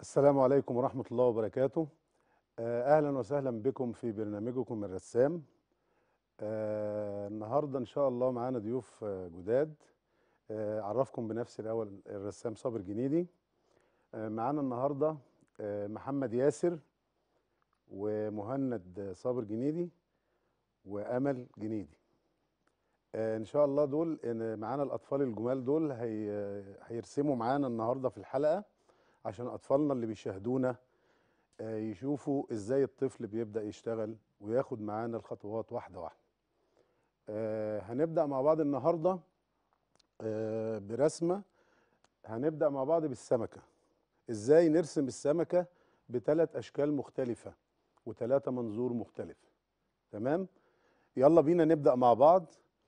السلام عليكم ورحمة الله وبركاته آه، أهلا وسهلا بكم في برنامجكم الرسام آه، النهاردة إن شاء الله معانا ضيوف آه، جداد آه، أعرفكم بنفسي الأول الرسام صابر جنيدي آه، معانا النهاردة آه، محمد ياسر ومهند صابر جنيدي وأمل جنيدي آه، إن شاء الله دول إن معانا الأطفال الجمال دول هي هيرسموا معانا النهاردة في الحلقة عشان أطفالنا اللي بيشاهدونا آه، يشوفوا ازاي الطفل بيبدأ يشتغل وياخد معانا الخطوات واحدة واحدة آه، هنبدأ مع بعض النهاردة آه، برسمة هنبدأ مع بعض بالسمكة ازاي نرسم السمكة بثلاث أشكال مختلفة وثلاثة منظور مختلف تمام يلا بينا نبدأ مع بعض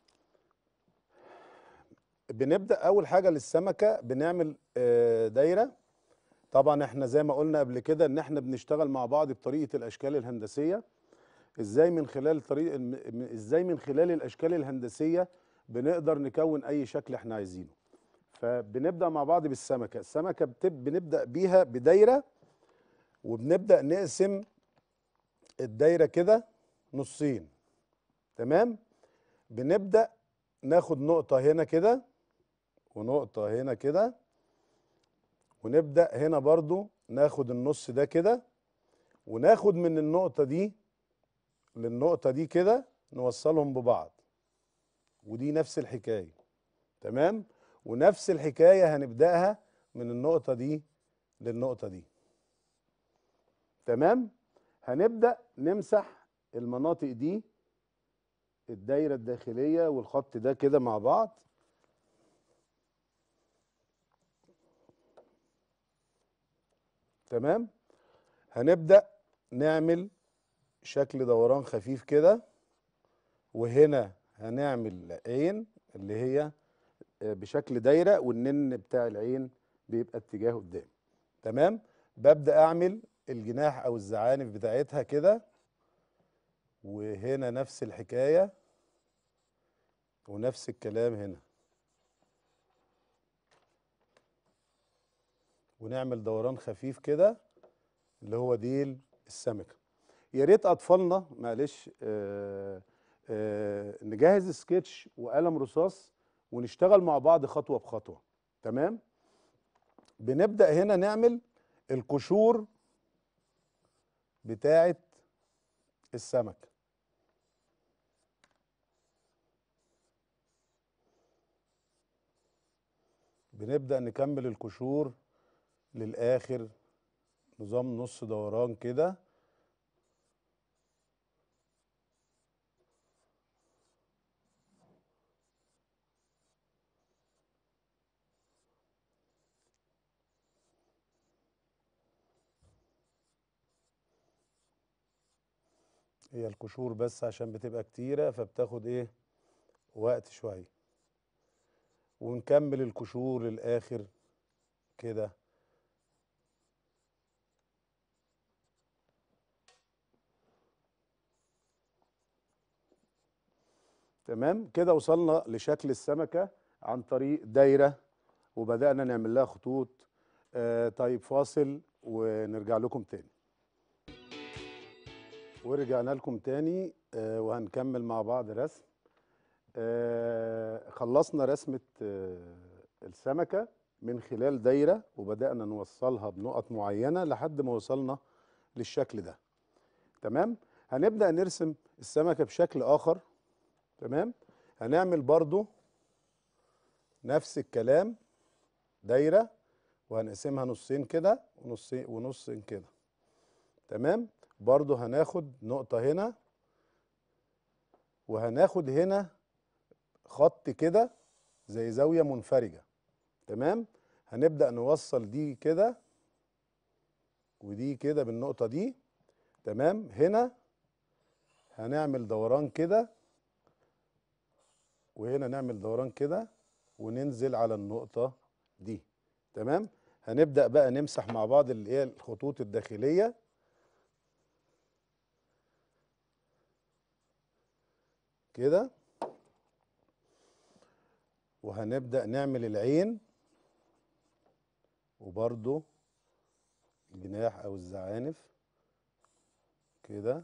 بنبدأ أول حاجة للسمكة بنعمل آه، دايرة طبعا احنا زي ما قلنا قبل كده ان احنا بنشتغل مع بعض بطريقه الاشكال الهندسيه ازاي من خلال طريق م- م- ازاي من خلال الاشكال الهندسيه بنقدر نكون اي شكل احنا عايزينه فبنبدا مع بعض بالسمكه السمكه بتب بنبدا بيها بدايره وبنبدا نقسم الدايره كده نصين تمام بنبدا ناخد نقطه هنا كده ونقطه هنا كده ونبدأ هنا برضو ناخد النص ده كده وناخد من النقطة دي للنقطة دي كده نوصلهم ببعض ودي نفس الحكاية تمام ونفس الحكاية هنبدأها من النقطة دي للنقطة دي تمام هنبدأ نمسح المناطق دي الدايرة الداخلية والخط ده كده مع بعض تمام هنبدأ نعمل شكل دوران خفيف كده وهنا هنعمل عين اللي هي آه، بشكل دايرة والنن بتاع العين بيبقى اتجاه قدام تمام ببدأ أعمل الجناح أو الزعانف بتاعتها كده وهنا نفس الحكاية ونفس الكلام هنا ونعمل دوران خفيف كده اللي هو ديل السمكه يا ريت اطفالنا معلش آه آه نجهز سكتش وقلم رصاص ونشتغل مع بعض خطوه بخطوه تمام بنبدا هنا نعمل القشور بتاعه السمك بنبدا نكمل القشور للاخر نظام نص دوران كده هي القشور بس عشان بتبقى كتيرة فبتاخد ايه وقت شوية ونكمل القشور للآخر كده تمام كده وصلنا لشكل السمكة عن طريق دايرة وبدأنا نعمل لها خطوط آه طيب فاصل ونرجع لكم تاني ورجعنا لكم تاني آه وهنكمل مع بعض رسم آه خلصنا رسمة آه السمكة من خلال دايرة وبدأنا نوصلها بنقط معينة لحد ما وصلنا للشكل ده تمام هنبدأ نرسم السمكة بشكل آخر تمام هنعمل برضو نفس الكلام دايرة وهنقسمها نصين كده ونصين ونص كده تمام برضو هناخد نقطة هنا وهناخد هنا خط كده زي زاوية منفرجة تمام هنبدأ نوصل دي كده ودي كده بالنقطة دي تمام هنا هنعمل دوران كده وهنا نعمل دوران كده وننزل على النقطة دي تمام هنبدأ بقى نمسح مع بعض اللي هي الخطوط الداخلية كده وهنبدأ نعمل العين وبرضو الجناح او الزعانف كده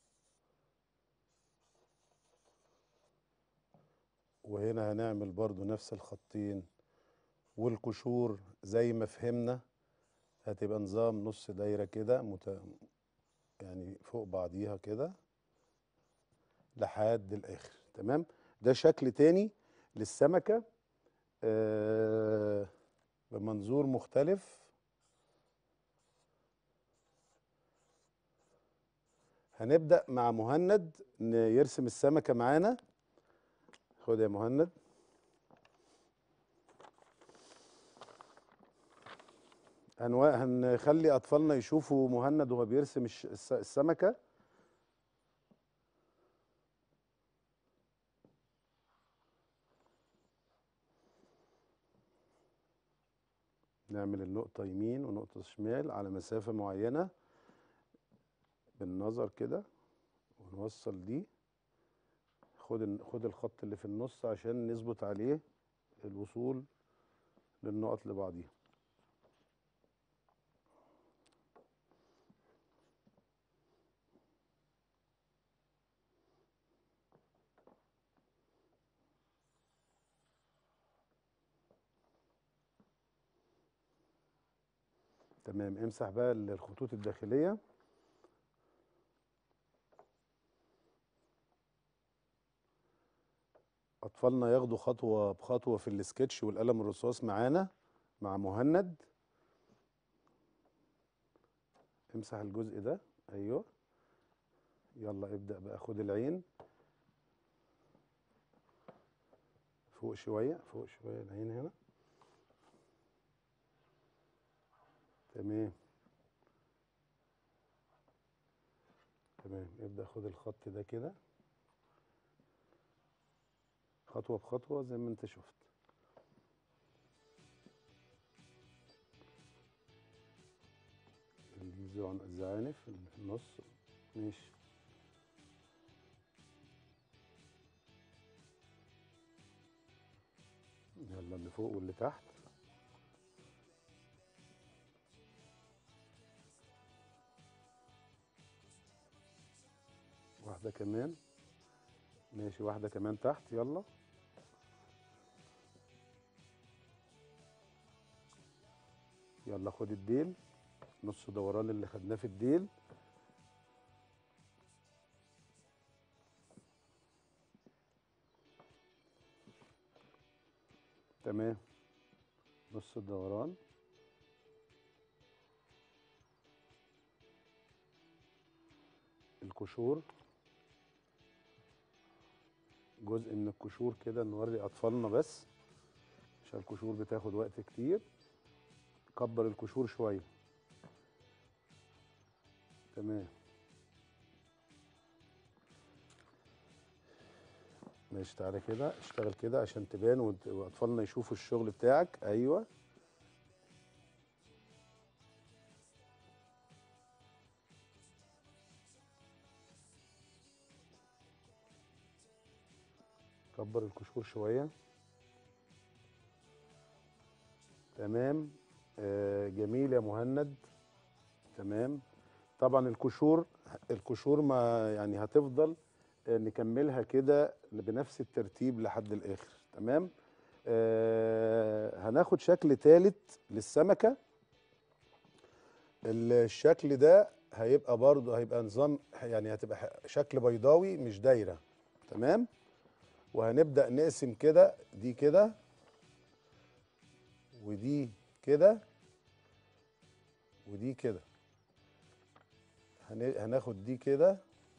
وهنا هنعمل برضو نفس الخطين والقشور زي ما فهمنا هتبقى نظام نص دايرة كده مت... يعني فوق بعضيها كده لحد الاخر تمام ده شكل تاني للسمكة آه بمنظور مختلف هنبدأ مع مهند ن- يرسم السمكة معانا خد يا مهند هنوا- هنخلي أطفالنا يشوفوا مهند وهو بيرسم الش- الس- السمكة نعمل النقطة يمين ونقطة شمال على مسافة معينة بالنظر كده ونوصل دي خد ال- خد الخط اللي في النص عشان نظبط عليه الوصول للنقط لبعضيها تمام امسح بقى الخطوط الداخلية أطفالنا ياخدوا خطوة بخطوة في السكتش والقلم الرصاص معانا مع مهند امسح الجزء ده أيوه يلا ابدأ بقى خد العين فوق شوية فوق شوية العين هنا تمام تمام ابدأ خد الخط ده كده خطوة بخطوة زي ما انت شفت الزعن- الزعانف اللي في النص ماشي يلا اللي فوق واللي تحت واحدة كمان ماشي واحدة كمان تحت يلا يلا خد الديل نص دوران اللي خدناه في الديل تمام نص الدوران القشور جزء من القشور كده نوري اطفالنا بس عشان القشور بتاخد وقت كتير كبر القشور شويه تمام ماشي تعالى كده اشتغل كده عشان تبان وت- واطفالنا يشوفوا الشغل بتاعك ايوه كبر القشور شويه تمام آه جميل يا مهند تمام طبعا القشور القشور ما يعني هتفضل آه، نكملها كده بنفس الترتيب لحد الاخر تمام آه هناخد شكل ثالث للسمكه الشكل ده هيبقى برضه هيبقى نظام يعني هتبقى ح- شكل بيضاوي مش دايره تمام وهنبدا نقسم كده دي كده ودي كده ودي كده هن- هناخد دي كده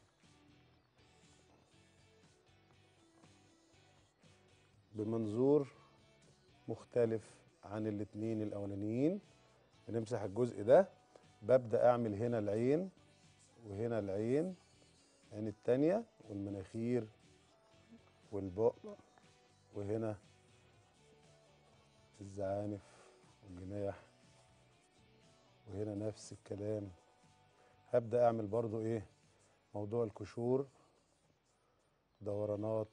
بمنظور مختلف عن الاتنين الاولانيين بنمسح الجزء ده ببدأ اعمل هنا العين وهنا العين العين التانية والمناخير والبق وهنا الزعانف والجناح وهنا نفس الكلام هبدأ اعمل برضو ايه موضوع القشور دورانات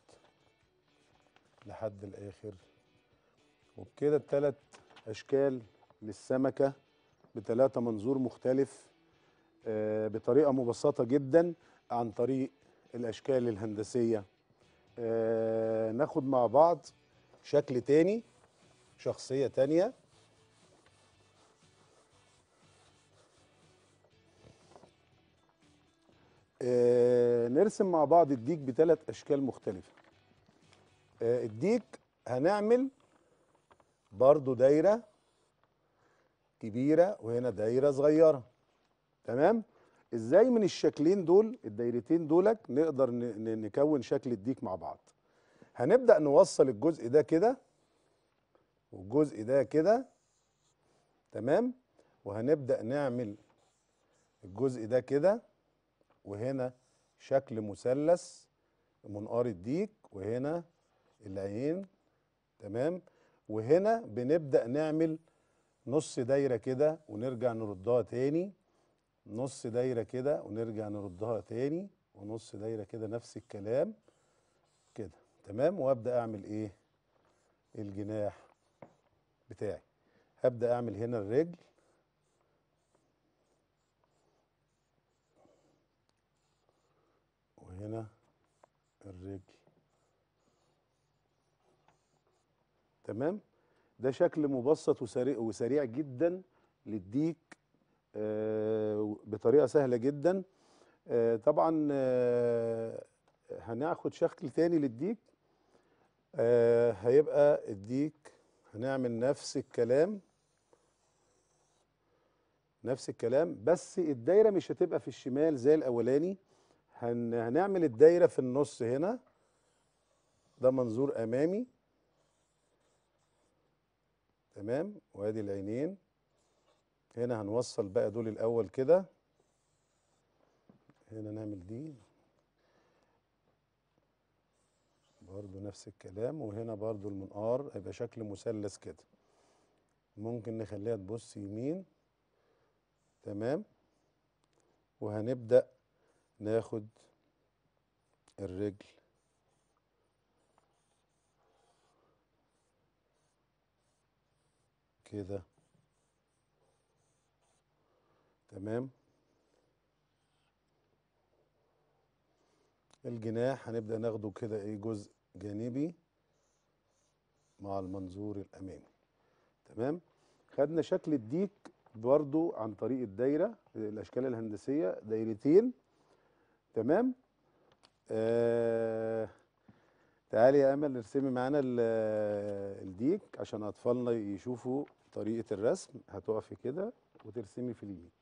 لحد الاخر وبكده التلات اشكال للسمكة بثلاثة منظور مختلف آه، بطريقة مبسطة جدا عن طريق الأشكال الهندسية آه، ناخد مع بعض شكل تاني شخصية تانية آه، نرسم مع بعض الديك بثلاث أشكال مختلفة آه، الديك هنعمل برضو دايرة كبيرة وهنا دايرة صغيرة تمام ازاي من الشكلين دول الدايرتين دولك نقدر ن- ن- نكون شكل الديك مع بعض هنبدأ نوصل الجزء ده كده والجزء ده كده تمام وهنبدأ نعمل الجزء ده كده وهنا شكل مثلث منقار الديك وهنا العين تمام وهنا بنبدأ نعمل نص دايرة كده ونرجع نردها تاني نص دايرة كده ونرجع نردها تاني ونص دايرة كده نفس الكلام كده تمام وابدأ اعمل ايه الجناح بتاعي هبدأ اعمل هنا الرجل وهنا الرجل تمام ده شكل مبسط وسريع وسريع جدا للديك آه، بطريقه سهله جدا آه، طبعا آه، هناخد شكل تاني للديك آه، هيبقى الديك هنعمل نفس الكلام نفس الكلام بس الدايره مش هتبقى في الشمال زي الاولاني هن هنعمل الدايره في النص هنا ده منظور امامي تمام وادي العينين هنا هنوصل بقى دول الاول كده هنا نعمل دي برضو نفس الكلام وهنا برضو المنقار هيبقى شكل مثلث كده ممكن نخليها تبص يمين تمام وهنبدأ ناخد الرجل كده تمام الجناح هنبدأ ناخده كده ايه جزء جانبي مع المنظور الأمامي تمام خدنا شكل الديك برضو عن طريق الدايرة الأشكال الهندسية دايرتين تمام آه تعالي يا أمل ارسمي معانا ال- الديك عشان أطفالنا يشوفوا طريقة الرسم هتقفي كده وترسمي في اليمين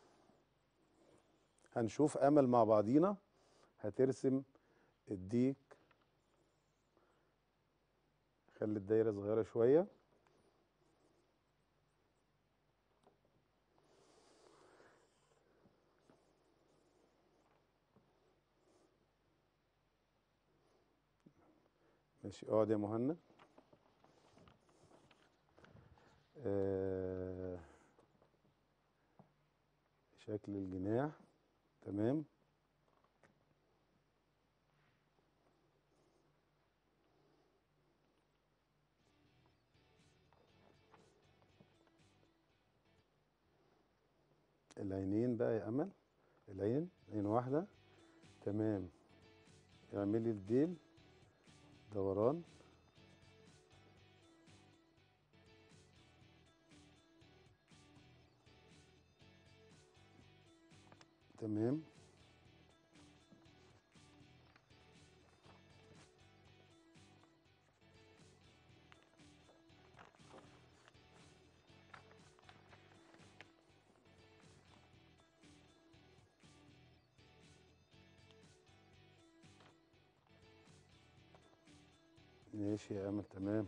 هنشوف أمل مع بعضينا هترسم الديك خلي الدايرة صغيرة شوية ماشي اقعد يا مهند آه شكل الجناح تمام العينين بقى يا امل العين عين واحده تمام اعملي الديل دوران تمام ماشي يا امل تمام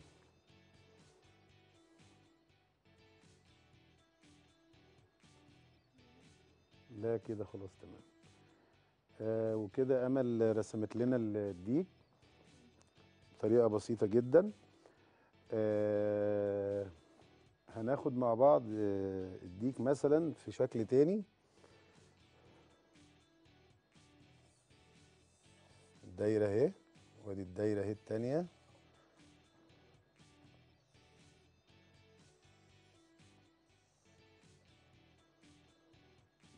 لا كده خلاص تمام آه وكده امل رسمت لنا الديك بطريقه بسيطه جدا آه هناخد مع بعض آه الديك مثلا في شكل تاني الدايره اهي وادي الدايره اهي التانيه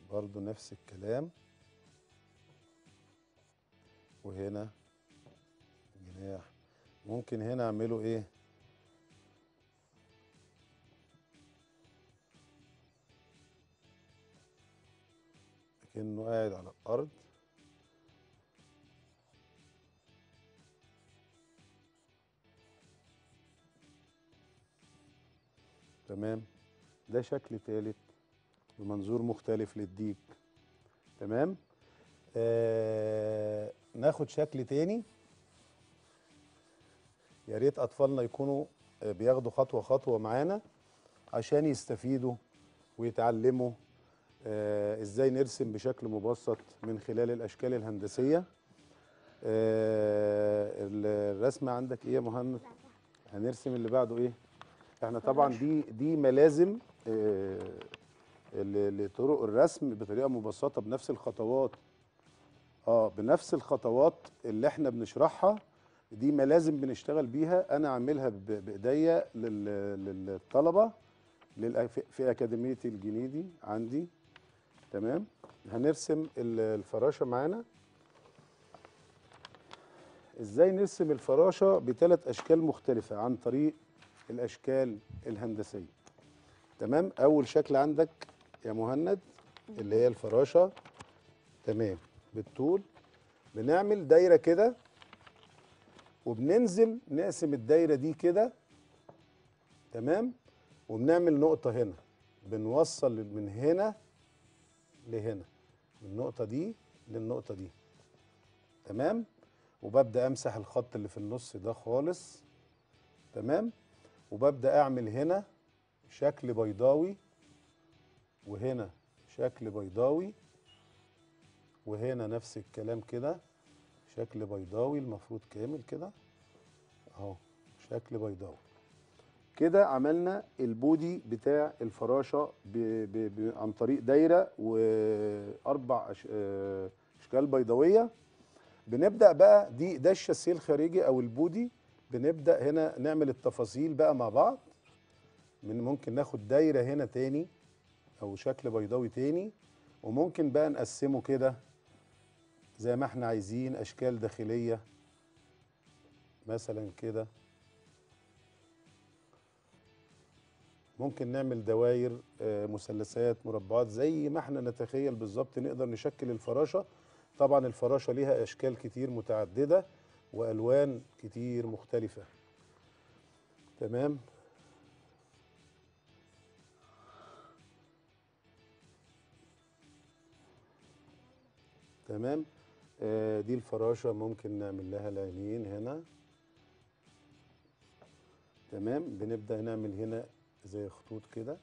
برضو نفس الكلام وهنا جناح ممكن هنا اعمله ايه كأنه قاعد على الأرض تمام ده شكل تالت بمنظور مختلف للديك تمام آه ناخد شكل تاني يا ريت اطفالنا يكونوا آه، بياخدوا خطوه خطوه معانا عشان يستفيدوا ويتعلموا آه ازاي نرسم بشكل مبسط من خلال الاشكال الهندسيه آه الرسمه عندك ايه يا مهند هنرسم اللي بعده ايه احنا طبعا دي دي ملازم آه ل- لطرق الرسم بطريقه مبسطه بنفس الخطوات اه بنفس الخطوات اللي احنا بنشرحها دي ملازم بنشتغل بيها انا عاملها ب- بايديا لل- للطلبه للأ- في- في اكاديميه الجنيدي عندي تمام هنرسم ال- الفراشه معانا ازاي نرسم الفراشه بثلاث اشكال مختلفه عن طريق الاشكال الهندسيه تمام اول شكل عندك يا مهند اللي هي الفراشه تمام بالطول بنعمل دايره كده وبننزل نقسم الدايره دي كده تمام وبنعمل نقطه هنا بنوصل من هنا لهنا من النقطه دي للنقطه دي تمام وببدا امسح الخط اللي في النص ده خالص تمام وببدا اعمل هنا شكل بيضاوي وهنا شكل بيضاوي وهنا نفس الكلام كده شكل بيضاوي المفروض كامل كده اهو شكل بيضاوي كده عملنا البودي بتاع الفراشه ب ب ب عن طريق دايره واربع أش آه، اشكال بيضاويه بنبدا بقى دي ده الشاسيه الخارجي او البودي بنبدا هنا نعمل التفاصيل بقى مع بعض من ممكن ناخد دايره هنا تاني او شكل بيضاوي تاني وممكن بقى نقسمه كده زي ما احنا عايزين اشكال داخليه مثلا كده ممكن نعمل دواير آه، مثلثات مربعات زي ما احنا نتخيل بالظبط نقدر نشكل الفراشه طبعا الفراشه ليها اشكال كتير متعدده والوان كتير مختلفه تمام تمام آه دي الفراشه ممكن نعمل لها العينين هنا تمام بنبدا نعمل هنا زي خطوط كده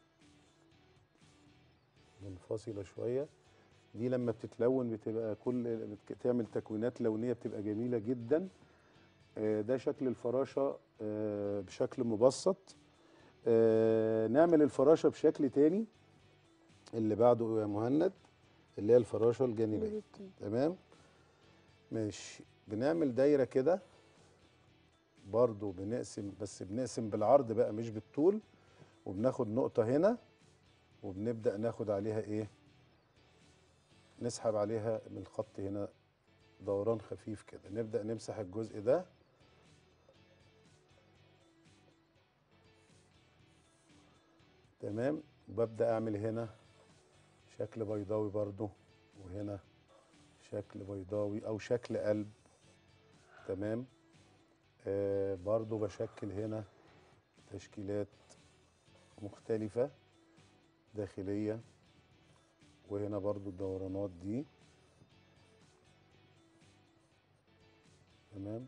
منفصله شويه دي لما بتتلون بتبقى كل بتك- تعمل تكوينات لونيه بتبقى جميله جدا آه، ده شكل الفراشه آه، بشكل مبسط آه، نعمل الفراشه بشكل تاني اللي بعده يا مهند اللي هي الفراشه الجانبيه تمام ماشي بنعمل دايره كده برضو بنقسم بس بنقسم بالعرض بقى مش بالطول وبناخد نقطه هنا وبنبدا ناخد عليها ايه نسحب عليها من الخط هنا دوران خفيف كده نبدا نمسح الجزء ده تمام وببدا اعمل هنا شكل بيضاوي برضو وهنا شكل بيضاوي او شكل قلب تمام آه برضو بشكل هنا تشكيلات مختلفة داخلية وهنا برضو الدورانات دي تمام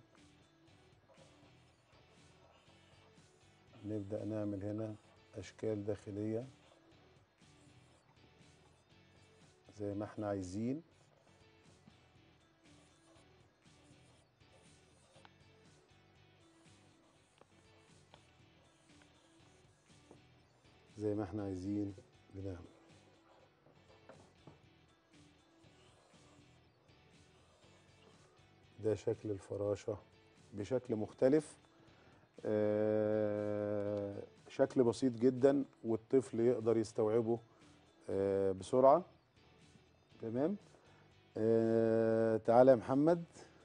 نبدأ نعمل هنا أشكال داخلية زي ما احنا عايزين زي ما احنا عايزين بنعمل ده شكل الفراشة بشكل مختلف آه، شكل بسيط جدا والطفل يقدر يستوعبه آه، بسرعة تمام آه تعالى يا محمد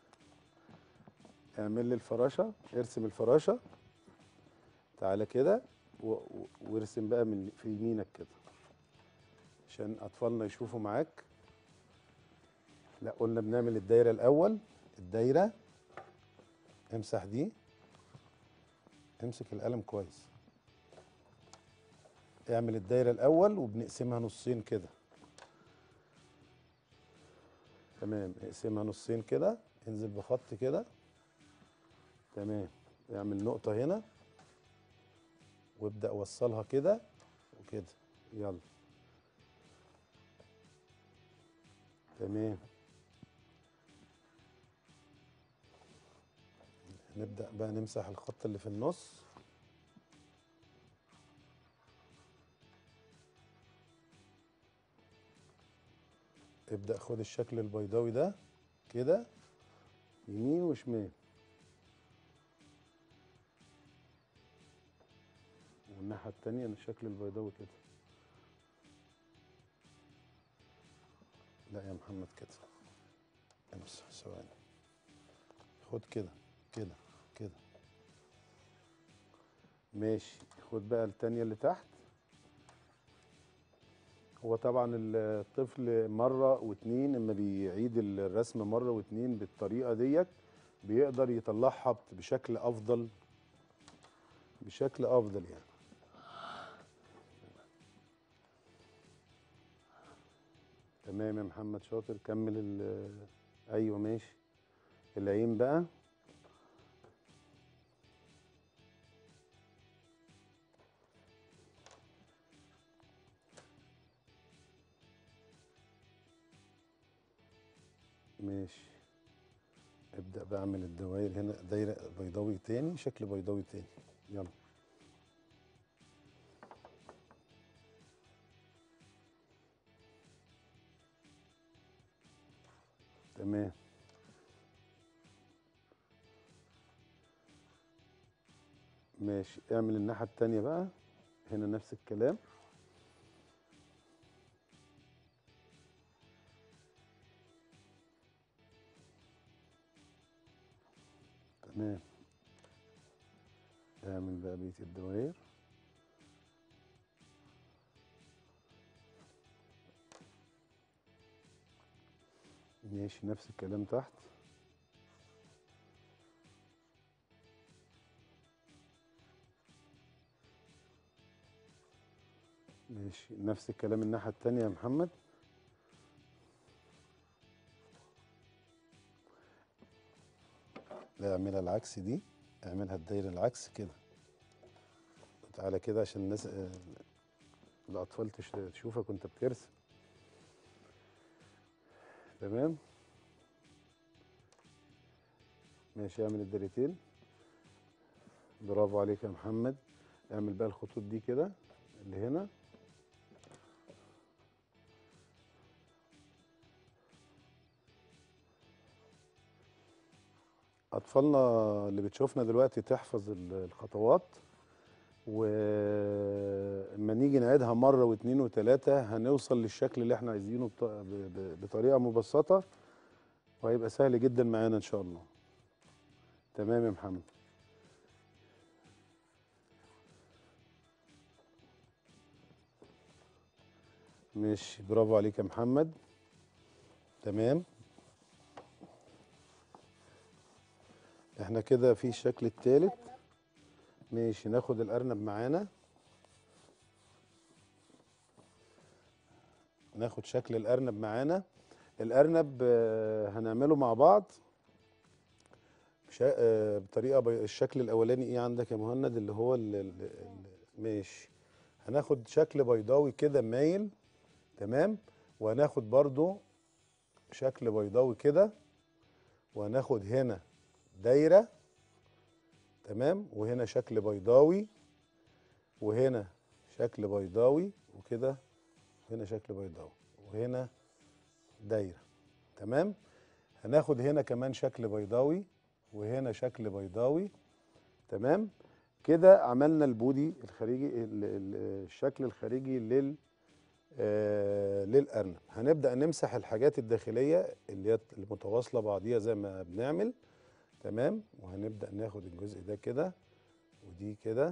اعمل لي الفراشه ارسم الفراشه تعالى كده و- و- وارسم بقى من في يمينك كده عشان اطفالنا يشوفوا معاك لا قلنا بنعمل الدايره الاول الدايره امسح دي امسك القلم كويس اعمل الدايره الاول وبنقسمها نصين كده تمام اقسمها نصين كده انزل بخط كده تمام اعمل نقطه هنا وابدا وصلها كده وكده يلا تمام نبدأ بقى نمسح الخط اللي في النص ابدأ خد الشكل البيضاوي ده كده يمين وشمال والناحية التانية الشكل البيضاوي كده لا يا محمد كده امسح ثواني خد كده كده كده ماشي خد بقى التانية اللي تحت هو طبعا الطفل مرة واتنين اما بيعيد الرسم مرة واتنين بالطريقة ديت بيقدر يطلعها بشكل افضل بشكل افضل يعني تمام يا محمد شاطر كمل ال ايوه ماشي العين بقى ماشي ابدأ بقى اعمل الدوائر هنا دايرة بيضاوي تاني شكل بيضاوي تاني يلا تمام ماشي اعمل الناحية التانية بقى هنا نفس الكلام تمام اعمل بقى بقية الدوائر ماشي نفس الكلام تحت ماشي نفس الكلام الناحية التانية يا محمد لا اعملها العكس دي اعملها الدايرة العكس كده تعالى كده عشان الناس آه، الأطفال تش- تشوفك وأنت بترسم تمام ماشي اعمل الدايرتين برافو عليك يا محمد اعمل بقى الخطوط دي كده اللي هنا اطفالنا اللي بتشوفنا دلوقتي تحفظ ال- الخطوات ولما نيجي نعيدها مره واثنين وثلاثه هنوصل للشكل اللي احنا عايزينه بط- ب- ب- بطريقه مبسطه وهيبقى سهل جدا معانا ان شاء الله تمام يا محمد ماشي برافو عليك يا محمد تمام احنا كده في الشكل الثالث ماشي ناخد الارنب معانا ناخد شكل الارنب معانا الارنب آه، هنعمله مع بعض بشا- آه، بطريقه بي... الشكل الاولاني ايه عندك يا مهند اللي هو ال... ال... ال... ماشي هناخد شكل بيضاوي كده مايل تمام وهناخد برضو شكل بيضاوي كده وهناخد هنا دايره تمام وهنا شكل بيضاوي وهنا شكل بيضاوي وكده هنا شكل بيضاوي وهنا دايره تمام هناخد هنا كمان شكل بيضاوي وهنا شكل بيضاوي تمام كده عملنا البودي الخارجي ال- ال- الشكل الخارجي لل آه للارنب هنبدا نمسح الحاجات الداخليه اللي هي المتواصله بعضيها زي ما بنعمل تمام وهنبدا ناخد الجزء ده كده ودي كده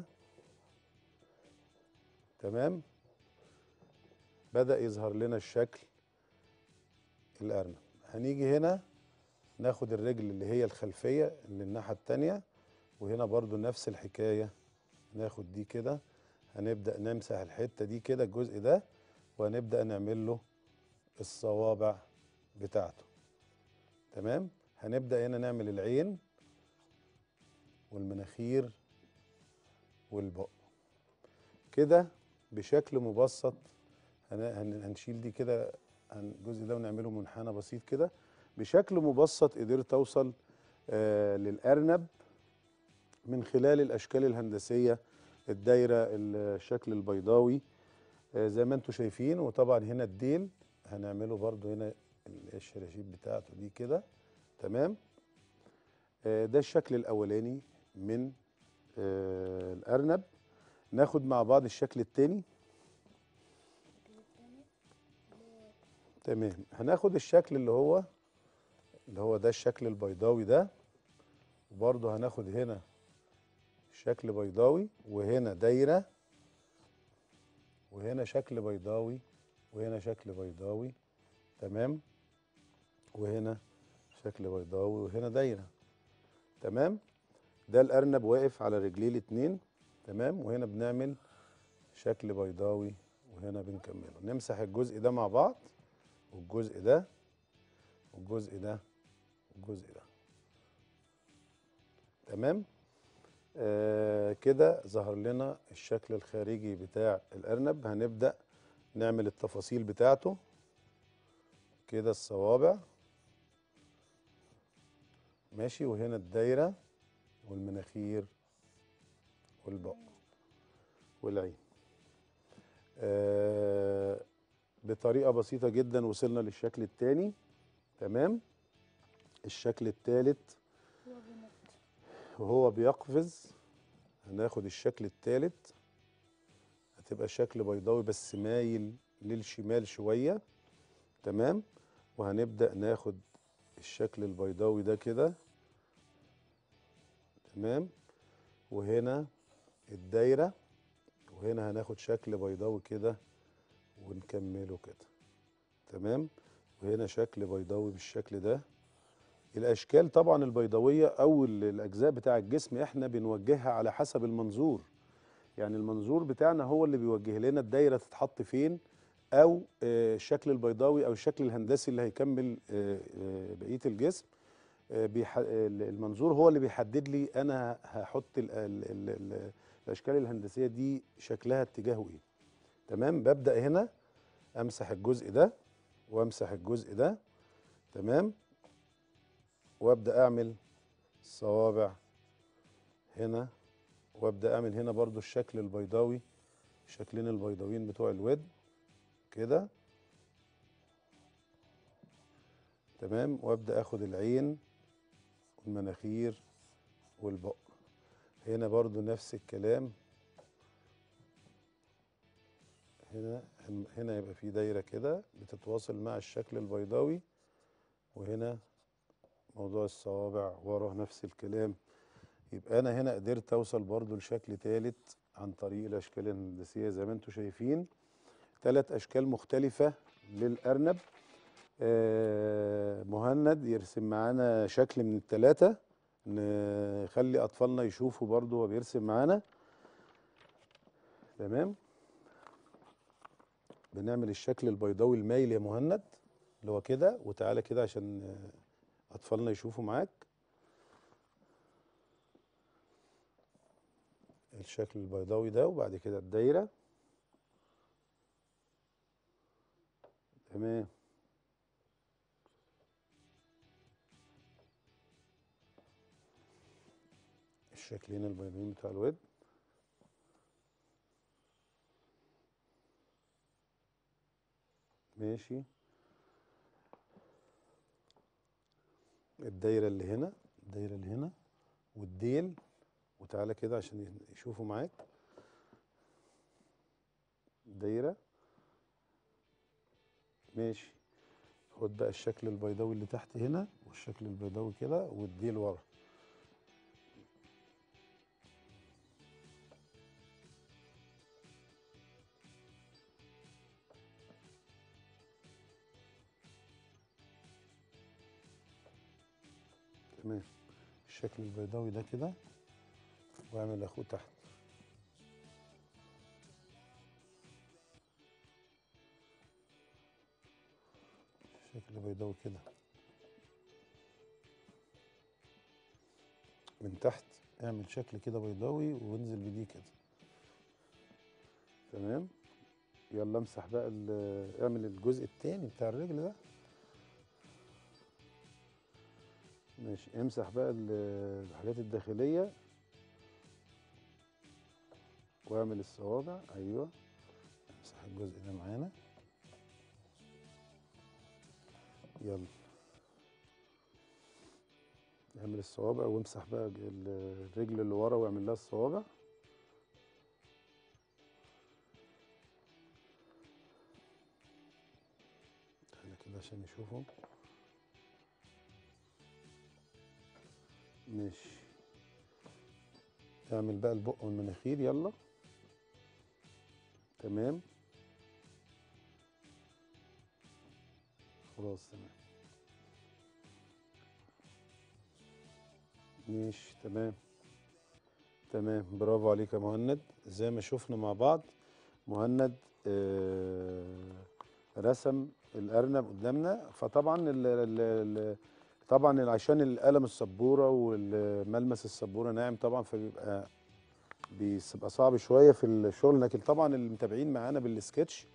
تمام بدا يظهر لنا الشكل الارنب هنيجي هنا ناخد الرجل اللي هي الخلفيه اللي الناحيه التانيه وهنا برضو نفس الحكايه ناخد دي كده هنبدا نمسح الحته دي كده الجزء ده وهنبدا نعمل له الصوابع بتاعته تمام هنبدا هنا نعمل العين والمناخير والبق كده بشكل مبسط هن- هن- هنشيل دي كده هن- الجزء ده ونعمله منحنى بسيط كده بشكل مبسط قدرت اوصل آه للارنب من خلال الاشكال الهندسيه الدايره الشكل البيضاوي آه زي ما انتم شايفين وطبعا هنا الديل هنعمله برضو هنا الشراشيب بتاعته دي كده تمام آه ده الشكل الاولاني من آه الارنب ناخد مع بعض الشكل التاني تمام هناخد الشكل اللي هو اللي هو ده الشكل البيضاوي ده وبرضه هناخد هنا شكل بيضاوي وهنا دايرة وهنا شكل بيضاوي وهنا شكل بيضاوي تمام وهنا شكل بيضاوي وهنا دايرة تمام ده الأرنب واقف على رجليه الاتنين تمام وهنا بنعمل شكل بيضاوي وهنا بنكمله نمسح الجزء ده مع بعض والجزء ده والجزء ده والجزء ده تمام آه كده ظهر لنا الشكل الخارجي بتاع الأرنب هنبدأ نعمل التفاصيل بتاعته كده الصوابع ماشي وهنا الدايرة والمناخير والبق والعين آه بطريقة بسيطة جدا وصلنا للشكل التاني تمام الشكل التالت وهو بيقفز هناخد الشكل التالت هتبقى شكل بيضاوي بس مايل للشمال شوية تمام وهنبدأ ناخد الشكل البيضاوي ده كده تمام وهنا الدايرة وهنا هناخد شكل بيضاوي كده ونكمله كده تمام وهنا شكل بيضاوي بالشكل ده الاشكال طبعا البيضاويه او ال- الاجزاء بتاع الجسم احنا بنوجهها على حسب المنظور يعني المنظور بتاعنا هو اللي بيوجه لنا الدايره تتحط فين او آه، الشكل البيضاوي او الشكل الهندسي اللي هيكمل آه، آه، بقيه الجسم آه، بيح- ال- المنظور هو اللي بيحدد لي انا هحط ال ال ال ال الاشكال الهندسيه دي شكلها اتجاهه ايه تمام ببدا هنا امسح الجزء ده وامسح الجزء ده تمام وابدا اعمل صوابع هنا وابدا اعمل هنا برضو الشكل البيضاوي الشكلين البيضاويين بتوع الود كده تمام وابدا اخد العين والمناخير والبق هنا برضو نفس الكلام هنا هنا يبقى في دايره كده بتتواصل مع الشكل البيضاوي وهنا موضوع الصوابع ورا نفس الكلام يبقى انا هنا قدرت اوصل برضو لشكل ثالث عن طريق الاشكال الهندسيه زي ما انتم شايفين ثلاث اشكال مختلفه للارنب آه مهند يرسم معانا شكل من الثلاثه نخلي اطفالنا يشوفوا برضو وهو بيرسم معانا تمام بنعمل الشكل البيضاوي المايل يا مهند اللي هو كده وتعالى كده عشان آه، اطفالنا يشوفوا معاك الشكل البيضاوي ده وبعد كده الدايره تمام الشكلين البيضاويين بتوع الود ماشي الدايره اللي هنا الدايره اللي هنا والديل وتعالى كده عشان يشوفوا معاك دايره ماشي خد بقى الشكل البيضاوي اللي تحت هنا والشكل البيضاوي كده واديه لورا تمام الشكل البيضاوي ده كده واعمل اخوه تحت شكل بيضاوي كده من تحت اعمل شكل كده بيضاوي وانزل بديه كده تمام يلا امسح بقى ال- اعمل الجزء التاني بتاع الرجل ده ماشي امسح بقى ال- الحاجات الداخلية واعمل الصوابع ايوه امسح الجزء ده معانا يلا اعمل الصوابع وامسح بقى ج- ال- الرجل اللي ورا واعمل لها الصوابع تعالى كده عشان نشوفهم ماشي اعمل بقى البق والمناخير يلا تمام خلاص تمام ماشي تمام تمام برافو عليك يا مهند زي ما شفنا مع بعض مهند آه رسم الارنب قدامنا فطبعا ال ال ال طبعا عشان القلم السبوره والملمس السبوره ناعم طبعا فبيبقى بيبقى صعب شويه في الشغل لكن طبعا اللي متابعين معانا بالسكتش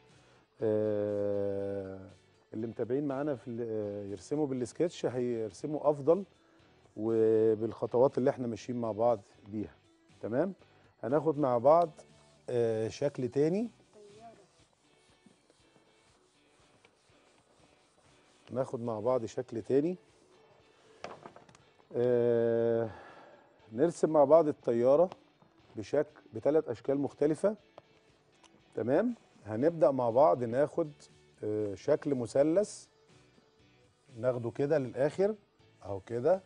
آه اللي متابعين معانا في ال- آه، يرسموا بالسكتش هيرسموا افضل وبالخطوات اللي احنا ماشيين مع بعض بيها تمام هناخد مع بعض آه، شكل تاني ناخد مع بعض شكل تاني آه، نرسم مع بعض الطيارة بشكل بثلاث أشكال مختلفة تمام هنبدأ مع بعض ناخد آه، شكل مثلث ناخده كده للآخر أهو كده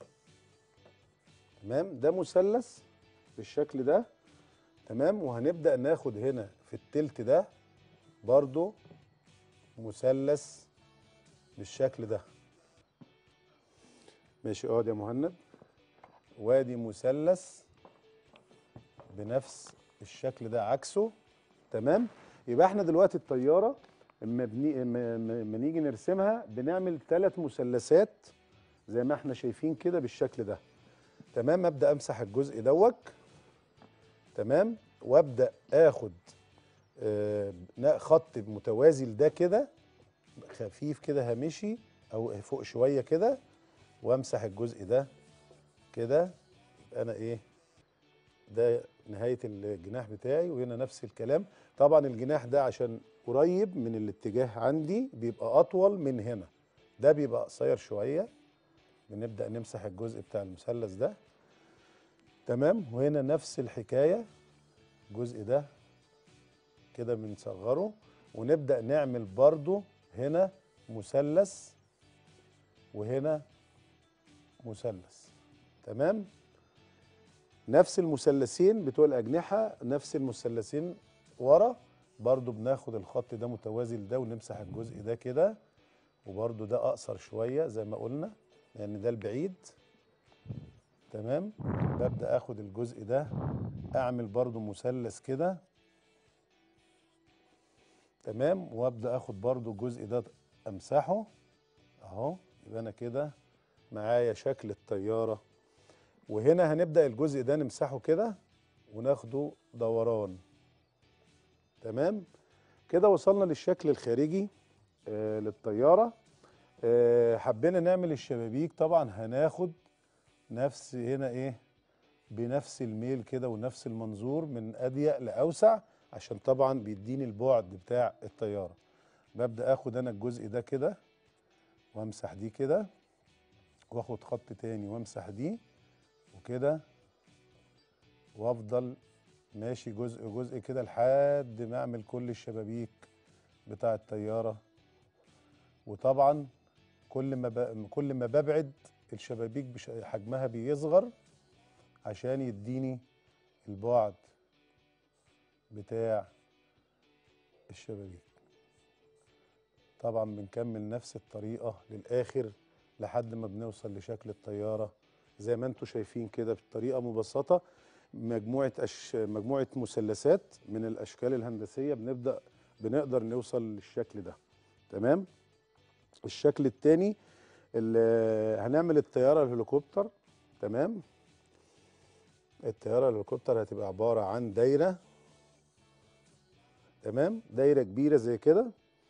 تمام ده مثلث بالشكل ده تمام وهنبدأ ناخد هنا في التلت ده برضو مثلث بالشكل ده ماشي اقعد يا مهند وادي مثلث بنفس الشكل ده عكسه تمام يبقى احنا دلوقتي الطياره اما بني اما اما- اما نيجي نرسمها بنعمل ثلاث مثلثات زي ما احنا شايفين كده بالشكل ده تمام ابدا امسح الجزء دوت تمام وابدا اخد آه نا- خط متوازي لده كده خفيف كده هامشي او فوق شويه كده وامسح الجزء ده كده يبقى انا ايه ده نهايه الجناح بتاعي وهنا نفس الكلام طبعا الجناح ده عشان قريب من الاتجاه عندي بيبقى اطول من هنا ده بيبقى قصير شويه بنبدا نمسح الجزء بتاع المثلث ده تمام وهنا نفس الحكايه الجزء ده كده بنصغره ونبدا نعمل برضو هنا مثلث وهنا مثلث تمام نفس المثلثين بتوع الأجنحة نفس المثلثين ورا برضو بناخد الخط ده متوازي لده ونمسح الجزء ده كده وبرضو ده أقصر شوية زي ما قلنا لأن يعني ده البعيد تمام ببدأ أخد الجزء ده أعمل برضو مثلث كده تمام وابدا اخد برضو الجزء ده امسحه اهو يبقى انا كده معايا شكل الطياره وهنا هنبدا الجزء ده نمسحه كده وناخده دوران تمام كده وصلنا للشكل الخارجي آه للطياره آه حبينا نعمل الشبابيك طبعا هناخد نفس هنا ايه بنفس الميل كده ونفس المنظور من اضيق لاوسع عشان طبعا بيديني البعد بتاع الطياره ببدا اخد انا الجزء ده كده وامسح دي كده واخد خط تاني وامسح دي وكده وافضل ماشي جزء جزء كده لحد ما اعمل كل الشبابيك بتاع الطياره وطبعا كل ما ب... كل ما ببعد الشبابيك بش... حجمها بيصغر عشان يديني البعد بتاع الشبابيك طبعا بنكمل نفس الطريقة للآخر لحد ما بنوصل لشكل الطيارة زي ما انتم شايفين كده بطريقة مبسطة مجموعة أش... مجموعة مثلثات من الأشكال الهندسية بنبدأ بنقدر نوصل للشكل ده تمام الشكل التاني اللي هنعمل الطيارة الهليكوبتر تمام الطيارة الهليكوبتر هتبقى عبارة عن دايرة تمام دايرة كبيرة زي كده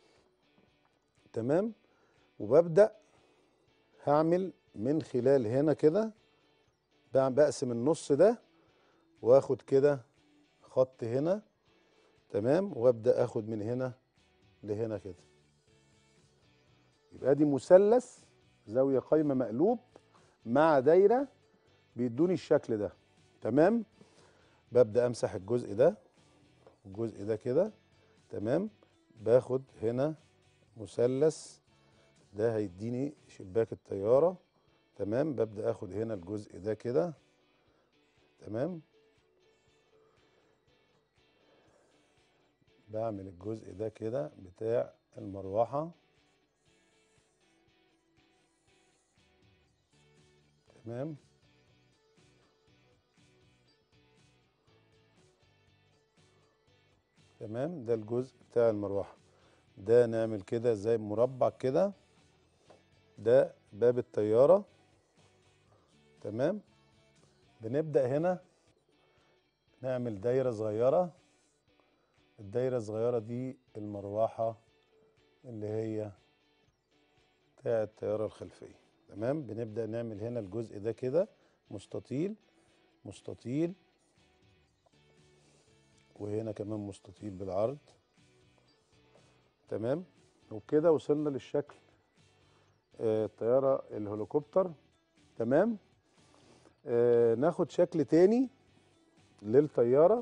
تمام وببدأ هعمل من خلال هنا كده بع- بقسم النص ده واخد كده خط هنا تمام وابدأ اخد من هنا لهنا كده يبقى دي مثلث زاوية قايمة مقلوب مع دايرة بيدوني الشكل ده تمام ببدأ امسح الجزء ده والجزء ده كده تمام باخد هنا مثلث ده هيديني شباك الطيارة تمام ببدأ اخد هنا الجزء ده كده تمام بعمل الجزء ده كده بتاع المروحة تمام تمام ده الجزء بتاع المروحة ده نعمل كده زي مربع كده ده باب الطيارة تمام بنبدأ هنا نعمل دايرة صغيرة الدايرة الصغيرة دي المروحة اللي هي بتاع الطيارة الخلفية تمام بنبدأ نعمل هنا الجزء ده كده مستطيل مستطيل وهنا كمان مستطيل بالعرض تمام وبكده وصلنا للشكل آه، الطيارة الهليكوبتر تمام آه ناخد شكل تاني للطيارة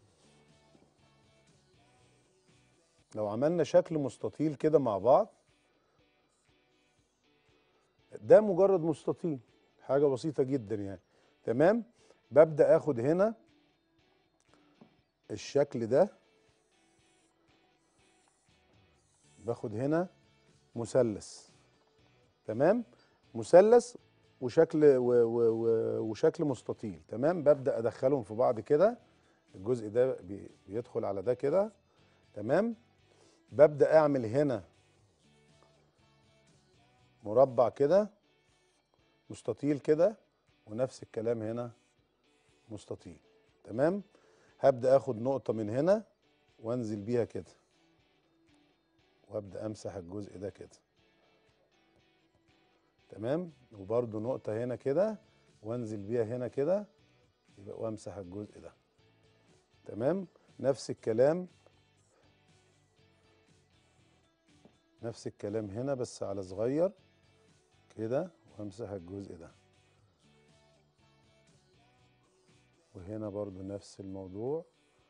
لو عملنا شكل مستطيل كده مع بعض ده مجرد مستطيل حاجة بسيطة جدا يعني تمام ببدأ اخد هنا الشكل ده باخد هنا مثلث تمام مثلث وشكل و و و وشكل مستطيل تمام ببدأ ادخلهم في بعض كده الجزء ده بي- بيدخل على ده كده تمام ببدأ اعمل هنا مربع كده مستطيل كده ونفس الكلام هنا مستطيل تمام هبدأ اخد نقطة من هنا وانزل بيها كده وابدأ امسح الجزء ده كده تمام وبرده نقطة هنا كده وانزل بيها هنا كده يبقى وامسح الجزء ده تمام نفس الكلام نفس الكلام هنا بس على صغير كده وامسح الجزء ده وهنا برضو نفس الموضوع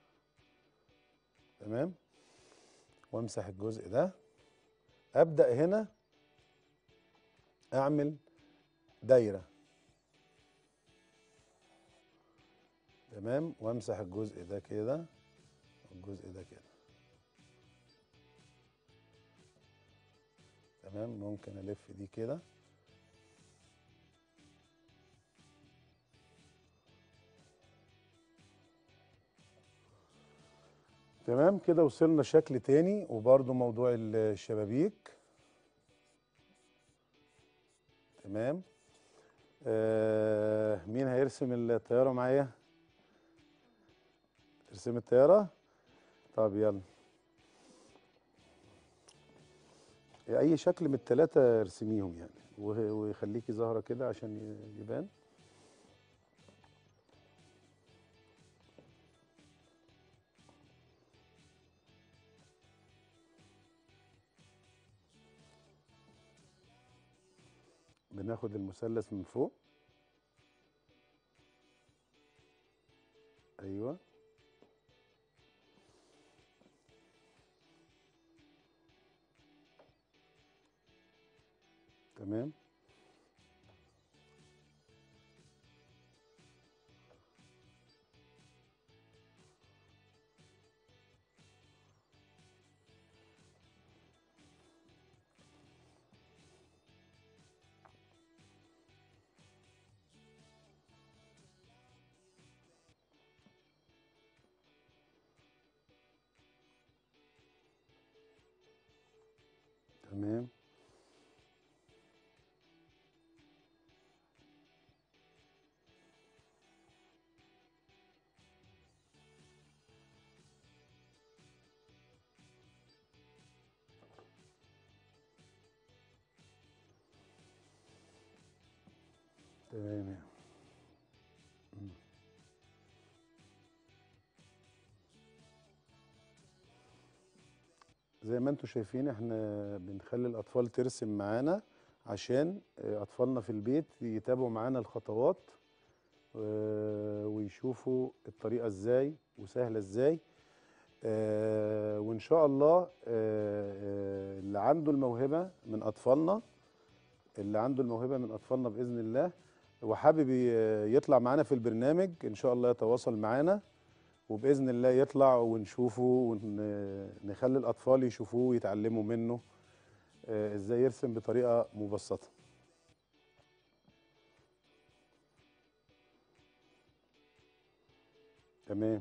تمام وامسح الجزء ده ابدا هنا اعمل دايره تمام وامسح الجزء ده كده والجزء ده كده تمام ممكن الف دي كده تمام كده وصلنا شكل تاني وبرضو موضوع الشبابيك تمام آه مين هيرسم الطيارة معايا ترسم الطيارة طب يلا اي شكل من التلاتة ارسميهم يعني وه- ويخليكي ظاهرة كده عشان ي- يبان بناخد المثلث من فوق ايوه تمام تمام تمام يا- مم. زي ما انتم شايفين احنا بنخلي الاطفال ترسم معانا عشان آه، اطفالنا في البيت يتابعوا معانا الخطوات آه، ويشوفوا الطريقه ازاي وسهله ازاي آه، وان شاء الله آه، آه، اللي عنده الموهبه من اطفالنا اللي عنده الموهبه من اطفالنا باذن الله وحابب ي- يطلع معانا في البرنامج ان شاء الله يتواصل معانا وباذن الله يطلع ونشوفه ونخلي الاطفال يشوفوه ويتعلموا منه آه، ازاي يرسم بطريقه مبسطه تمام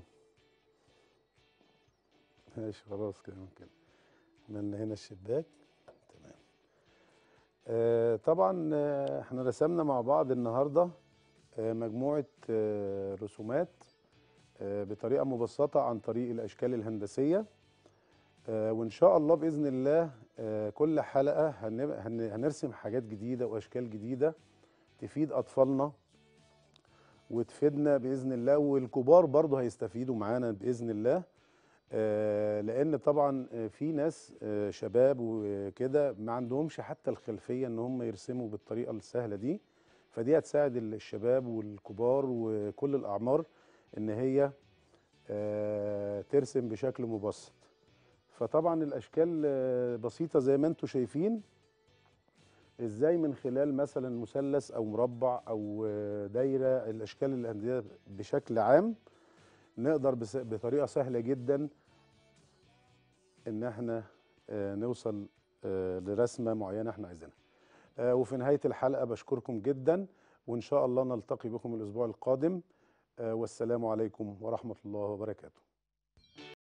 ماشي خلاص كده ممكن عملنا هنا الشباك تمام آه طبعا آه، احنا رسمنا مع بعض النهارده آه مجموعه آه رسومات آه بطريقه مبسطه عن طريق الاشكال الهندسيه آه وان شاء الله باذن الله آه كل حلقه هن- هن- هنرسم حاجات جديده واشكال جديده تفيد اطفالنا وتفيدنا باذن الله والكبار برضه هيستفيدوا معانا باذن الله آه، لان طبعا آه، في ناس آه، شباب وكده ما عندهمش حتى الخلفيه ان هم يرسموا بالطريقه السهله دي فدي هتساعد الشباب والكبار وكل الاعمار ان هي آه، ترسم بشكل مبسط فطبعا الاشكال آه، بسيطه زي ما انتم شايفين ازاي من خلال مثلا مثلث او مربع او آه، دايره الاشكال الهندسيه بشكل عام نقدر بس- بطريقه سهله جدا ان احنا آه، نوصل آه، لرسمه معينه احنا عايزينها آه، وفي نهايه الحلقه بشكركم جدا وان شاء الله نلتقي بكم الاسبوع القادم آه، والسلام عليكم ورحمه الله وبركاته